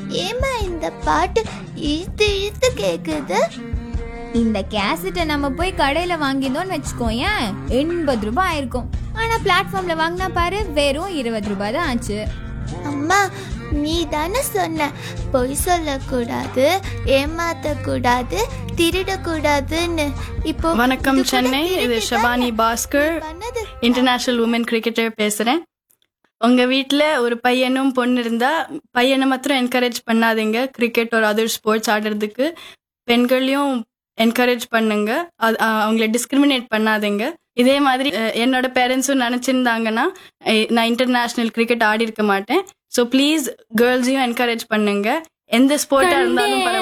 ஏமா இந்த பாட்டு இழுத்து இழுத்து கேக்குது இந்த கேசட்டை நம்ம போய் கடையில வாங்கியிருந்தோம்னு வச்சுக்கோயேன் எண்பது ரூபாய் ஆயிருக்கும் ஆனா பிளாட்ஃபார்ம்ல வாங்கினா பாரு வெறும் இருபது ரூபாய் தான் ஆச்சு அம்மா நீ தானே சொன்ன பொய் சொல்லக்கூடாது ஏமாத்தக்கூடாது திருடக்கூடாதுன்னு இப்போ வணக்கம் இது கூட சென்னை இது திருட்டு ஷபானி தானே? பாஸ்கர் நீ பண்ணது இன்டர்நேஷனல் உமன் கிரிக்கெட்டர் பேசுறேன் உங்க வீட்ல ஒரு பையனும் பொண்ணு இருந்தா பையனை மாத்திரம் என்கரேஜ் பண்ணாதீங்க கிரிக்கெட் ஒரு அதர் ஸ்போர்ட்ஸ் ஆடுறதுக்கு பெண்களையும் என்கரேஜ் பண்ணுங்க அது- அ- அவங்கள டிஸ்கிரிமினேட் பண்ணாதீங்க இதே மாதிரி அஹ், என்னோட பேரண்ட்ஸும் நினைச்சிருந்தாங்கன்னா அஹ், நான் இன்டர்நேஷனல் கிரிக்கெட் ஆடி இருக்க மாட்டேன் ஸோ ப்ளீஸ் கேர்ள்ஸையும் என்கரேஜ் பண்ணுங்க எந்த ஸ்போர்ட்டா இருந்தாலும் பரவாயில்ல